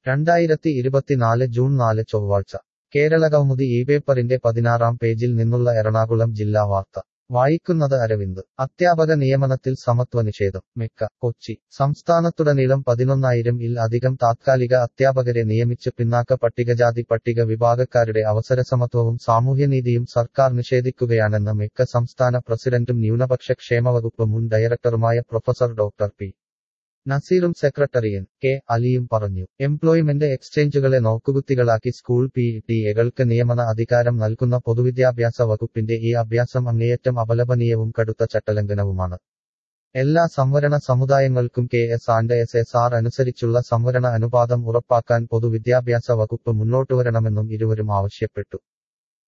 രണ്ടായിരത്തി ഇരുപത്തിനാല് ജൂൺ നാല് ചൊവ്വാഴ്ച കേരളകൗമുദി ഈ പേപ്പറിന്റെ പതിനാറാം പേജിൽ നിന്നുള്ള എറണാകുളം ജില്ലാ വാർത്ത വായിക്കുന്നത് അരവിന്ദ് അധ്യാപക നിയമനത്തിൽ സമത്വ നിഷേധം മെക്ക കൊച്ചി സംസ്ഥാനത്തുടനീളം പതിനൊന്നായിരം ഇൽ അധികം താത്കാലിക അധ്യാപകരെ നിയമിച്ച് പിന്നാക്ക പട്ടികജാതി പട്ടിക വിഭാഗക്കാരുടെ അവസരസമത്വവും സാമൂഹ്യനീതിയും സർക്കാർ നിഷേധിക്കുകയാണെന്ന് മെക്ക സംസ്ഥാന പ്രസിഡന്റും ന്യൂനപക്ഷ ക്ഷേമവകുപ്പ് മുൻ ഡയറക്ടറുമായ പ്രൊഫസർ ഡോക്ടർ പി നസീറും സെക്രട്ടറിയൻ കെ അലിയും പറഞ്ഞു എംപ്ലോയ്മെന്റ് എക്സ്ചേഞ്ചുകളെ നോക്കുകുത്തികളാക്കി സ്കൂൾ പി ടി എകൾക്ക് നിയമന അധികാരം നൽകുന്ന പൊതുവിദ്യാഭ്യാസ വകുപ്പിന്റെ ഈ അഭ്യാസം അങ്ങേയറ്റം അപലപനീയവും കടുത്ത ചട്ടലംഘനവുമാണ് എല്ലാ സംവരണ സമുദായങ്ങൾക്കും K S and S S R അനുസരിച്ചുള്ള സംവരണ അനുപാതം ഉറപ്പാക്കാൻ പൊതുവിദ്യാഭ്യാസ വകുപ്പ് മുന്നോട്ടുവരണമെന്നും ഇരുവരും ആവശ്യപ്പെട്ടു